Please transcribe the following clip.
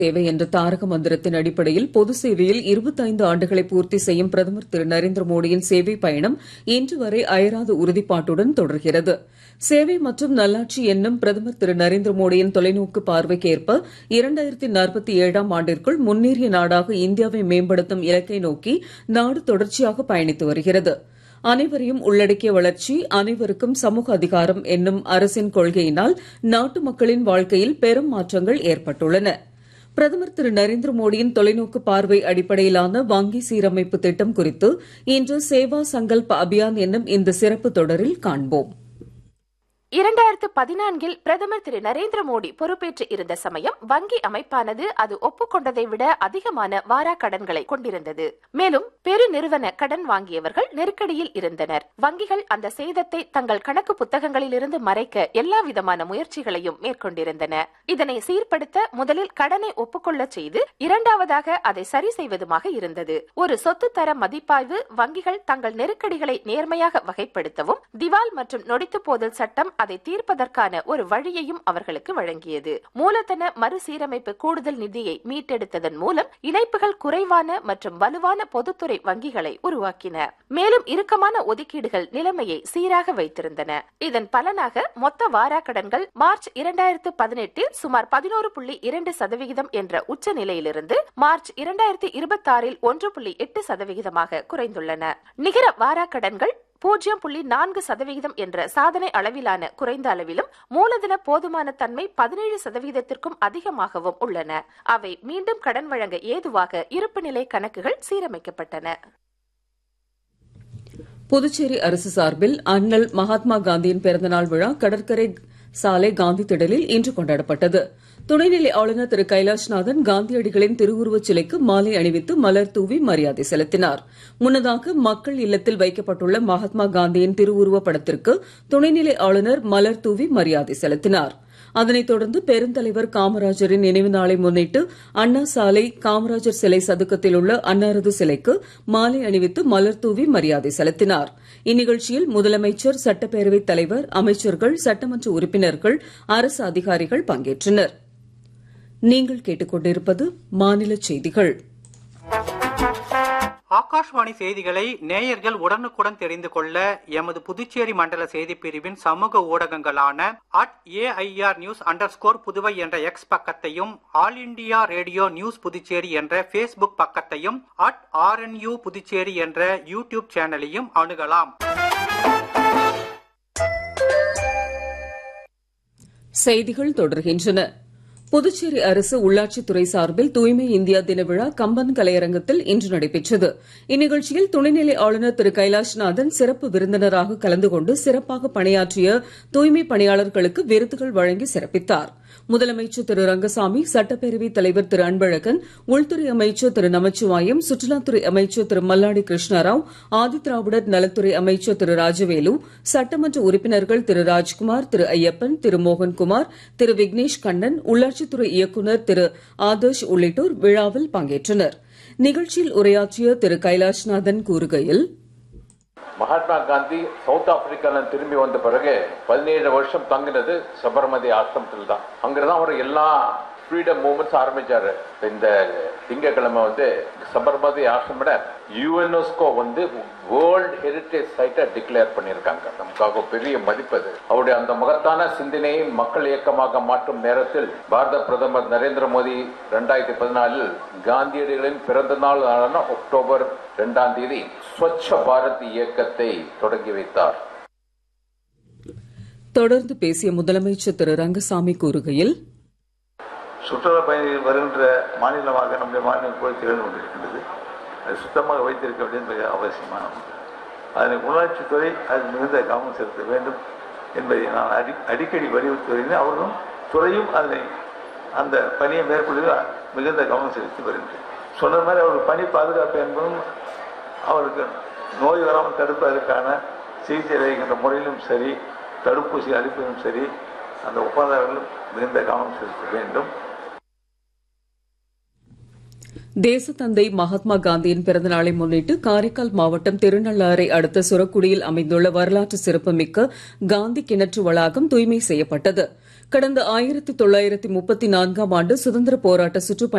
சேவை என்ற தாரக மந்திரத்தின் அடிப்படையில் பொது சேவையில் இருபத்தைந்து ஆண்டுகளை பூர்த்தி செய்யும் பிரதமர் திரு நரேந்திர மோடியின் சேவை பயணம் இன்று வரை அயராத உறுதிப்பாட்டுடன் தொடர்கிறது சேவை மற்றும் நல்லாட்சி என்னும் பிரதமர் திரு நரேந்திர மோடியின் தொலைநோக்கு பார்வைக்கேற்ப இரண்டாயிரத்தி நாற்பத்தி ஏழாம் ஆண்டிற்குள் முன்னேறிய நாடாக இந்தியாவை மேம்படுத்தும் இலக்கை நோக்கி நாடு தொடர்ச்சியாக பயணித்து வருகிறது அனைவரையும் உள்ளடக்கிய வளர்ச்சி அனைவருக்கும் சமூக அதிகாரம் என்னும் அரசின் கொள்கையினால் நாட்டு மக்களின் வாழ்க்கையில் பெரும் மாற்றங்கள் ஏற்பட்டுள்ளன பிரதமர் திரு நரேந்திர மோடியின் தொலைநோக்கு பார்வை அடிப்படையிலான வங்கி சீரமைப்பு திட்டம் குறித்து இன்று சேவா சங்கல்ப் அபியான் என்னும் இந்த சிறப்பு தொடரில் காண்போம் இரண்டாயிரத்து பதினான்கில் பிரதமர் திரு நரேந்திர மோடி பொறுப்பேற்று இருந்த சமயம் வங்கி அமைப்பானது அது ஒப்புக்கொண்டதை விட அதிகமான வாரா கடன்களை கொண்டிருந்தது மேலும் பெருநிறுவன கடன் வாங்கியவர்கள் நெருக்கடியில் இருந்தனர் வங்கிகள் அந்த சேதத்தை தங்கள் கணக்கு புத்தகங்களில் இருந்து மறைக்க எல்லா விதமான முயற்சிகளையும் மேற்கொண்டிருந்தன இதனை சீர்படுத்த முதலில் கடனை ஒப்புக்கொள்ள செய்து இரண்டாவதாக அதை சரி செய்வதுமாக இருந்தது ஒரு சொத்து தர மதிப்பாய்வு வங்கிகள் தங்கள் நெருக்கடிகளை நேர்மையாக வகைப்படுத்தவும் திவால் மற்றும் நொடித்து போதல் சட்டம் அதை தீர்ப்பதற்கான ஒரு வழியையும் அவர்களுக்கு வழங்கியது மூலதன மறுசீரமைப்பு கூடுதல் நிதியை மீட்டெடுத்ததன் மூலம் இணைப்புகள் குறைவான மற்றும் வலுவான பொதுத்துறை வங்கிகளை உருவாக்கின மேலும் இறுக்கமான ஒதுக்கீடுகள் நிலைமையை சீராக வைத்திருந்தன இதன் பலனாக மொத்த வாராக்கடன்கள் மார்ச் இரண்டாயிரத்து பதினெட்டில் சுமார் பதினோரு புள்ளி இரண்டு சதவிகிதம் என்ற உச்ச நிலையிலிருந்து மார்ச் இரண்டாயிரத்தி இருபத்தி ஆறில் ஒன்று புள்ளி எட்டு சதவிகிதமாக குறைந்துள்ளன நிகர வாராக்கடன்கள் பூஜ்ஜியம் புள்ளி நான்கு சதவிகிதம் என்ற சாதனை அளவிலான குறைந்த அளவிலும் மூலதன போதுமான தன்மை பதினேழு சதவிகிதத்திற்கும் அதிகமாகவும் உள்ளன அவை மீண்டும் கடன் வழங்க ஏதுவாக இருப்பு நிலை கணக்குகள் சீரமைக்கப்பட்டன புதுச்சேரி அரசு சார்பில் அண்ணல் மகாத்மா காந்தியின் பிறந்தநாள் விழா கடற்கரை சாலை காந்தி திடலில் இன்று கொண்டாடப்பட்டது துணைநிலை ஆளுநர் திரு கைலாஷ்நாதன் காந்தியடிகளின் திருவுருவச் சிலைக்கு மாலை அணிவித்து மலர் தூவி மரியாதை செலுத்தினார் முன்னதாக மக்கள் இல்லத்தில் வைக்கப்பட்டுள்ள மகாத்மா காந்தியின் திருவுருவப் படத்திற்கு துணைநிலை ஆளுநர் மலர் தூவி மரியாதை செலுத்தினார் அதனைத் தொடர்ந்து பெருந்தலைவர் காமராஜரின் நினைவு நாளை முன்னிட்டு அண்ணா சாலை காமராஜர் சிலை சதுக்கத்தில் உள்ள அன்னாரது சிலைக்கு மாலை அணிவித்து மலர் தூவி மரியாதை செலுத்தினார் இந்நிகழ்ச்சியில் முதலமைச்சர் சட்டப்பேரவைத் தலைவர் அமைச்சர்கள் சட்டமன்ற உறுப்பினர்கள் அரசு அதிகாரிகள் பங்கேற்றனர் நீங்கள் கேட்டுக்கொண்டிருப்பது மாநில செய்திகள் ஆகாஷ்வாணி செய்திகளை நேயர்கள் உடனுக்குடன் தெரிந்து கொள்ள எமது புதுச்சேரி மண்டல செய்தி பிரிவின் சமூக ஊடகங்களான at AIR news under Puduvai என்ற எக்ஸ் பக்கத்தையும் all India radio news Puducherry என்ற ஃபேஸ்புக் பக்கத்தையும் அட் ஆர்என்யூ புதுச்சேரி என்ற யூடியூப் சேனலையும் அணுகலாம் செய்திகள் தொடர்கின்றன புதுச்சேரி அரசு உள்ளாட்சித்துறை சார்பில் தூய்மை இந்தியா தின விழா கம்பன் கலையரங்கத்தில் இன்று நடைபெற்றது இந்நிகழ்ச்சியில் துணைநிலை ஆளுநர் திரு கைலாஷ்நாதன் சிறப்பு விருந்தினராக கலந்து கொண்டு சிறப்பாக பணியாற்றிய தூய்மை பணியாளர்களுக்கு விருதுகள் வழங்கி சிறப்பித்தார் முதலமைச்சர் திரு ரங்கசாமி சட்டப்பேரவைத் தலைவர் திரு அன்பழகன் உள்துறை அமைச்சர் திரு நமச்சிவாயம் சுற்றுலாத்துறை அமைச்சர் திரு மல்லாடி கிருஷ்ணாராவ் ஆதிதிராவிடர் நலத்துறை அமைச்சர் திரு ராஜவேலு சட்டமன்ற உறுப்பினர்கள் திரு ராஜ்குமார் திரு ஐயப்பன் திரு மோகன்குமார் திரு விக்னேஷ் கண்ணன் உள்ளாட்சித்துறை இயக்குநர் திரு ஆதர்ஷ் உள்ளிட்டோர் விழாவில் பங்கேற்றனர் நிகழ்ச்சியில் உரையாற்றிய திரு கைலாஷ்நாதன் கூறுகையில் மகாத்மா காந்தி சவுத் ஆப்பிரிக்கால திரும்பி வந்த பிறகு பதினேழு வருஷம் தங்கினது சபர்மதி ஆசிரமத்தில் தான் அங்கதான் அவர் எல்லா ஃப்ரீடம் மூமெண்ட்ஸ் ஆரம்பிச்சாரு இந்த திங்கக்கிழமை வந்து சபர்மதி ஆசிரம யுஎன்எஸ்கோ வந்து வேர்ல்ட் ஹெரிட்டேஜ் சைட்டை டிக்ளேர் பண்ணியிருக்காங்க நமக்காக பெரிய மதிப்பு அது அவருடைய அந்த மகத்தான சிந்தனையை மக்கள் இயக்கமாக மாற்றும் நேரத்தில் பாரத பிரதமர் நரேந்திர மோடி இரண்டாயிரத்தி பதினாலில் காந்தியடிகளின் பிறந்த நாள் ஆன அக்டோபர் இரண்டாம் தேதி ஸ்வச்ச பாரத் இயக்கத்தை தொடங்கி வைத்தார் தொடர்ந்து பேசிய முதலமைச்சர் திரு ரங்கசாமி கூறுகையில் சுற்றுலா பயணிகள் வருகின்ற மாநிலமாக நம்முடைய மாநிலம் கூட திகழ்ந்து கொண்டிருக்கின்றது அது சுத்தமாக வைத்திருக்க வேண்டியது மிக அவசியமான ஒன்று அதனை உள்ளாட்சித்துறை அது மிகுந்த கவனம் செலுத்த வேண்டும் என்பதை நான் அடி அடிக்கடி வலியுறுத்தி வருகிறேன் அவர்களும் துறையும் அதனை அந்த பணியை மேற்கொள்வதில் மிகுந்த கவனம் செலுத்தி வருகின்றேன் சொன்ன மாதிரி அவர்கள் பணி பாதுகாப்பு என்பதும் அவருக்கு நோய் வராமல் தடுப்பதற்கான சிகிச்சை அளிக்கின்ற முறையிலும் சரி தடுப்பூசி அளிப்பதும் சரி அந்த ஒப்பந்தங்களும் மிகுந்த கவனம் செலுத்த வேண்டும் தேசத்தந்தை மகாத்மா காந்தியின் பிறந்த நாளை முன்னிட்டு காரைக்கால் மாவட்டம் திருநள்ளாறை அடுத்த சுரக்குடியில் அமைந்துள்ள வரலாற்று சிறப்புமிக்க காந்தி கிணற்று வளாகம் தூய்மை செய்யப்பட்டது கடந்த ஆயிரத்தி தொள்ளாயிரத்தி முப்பத்தி நான்காம் ஆண்டு சுதந்திர போராட்ட சுற்றுப்பயண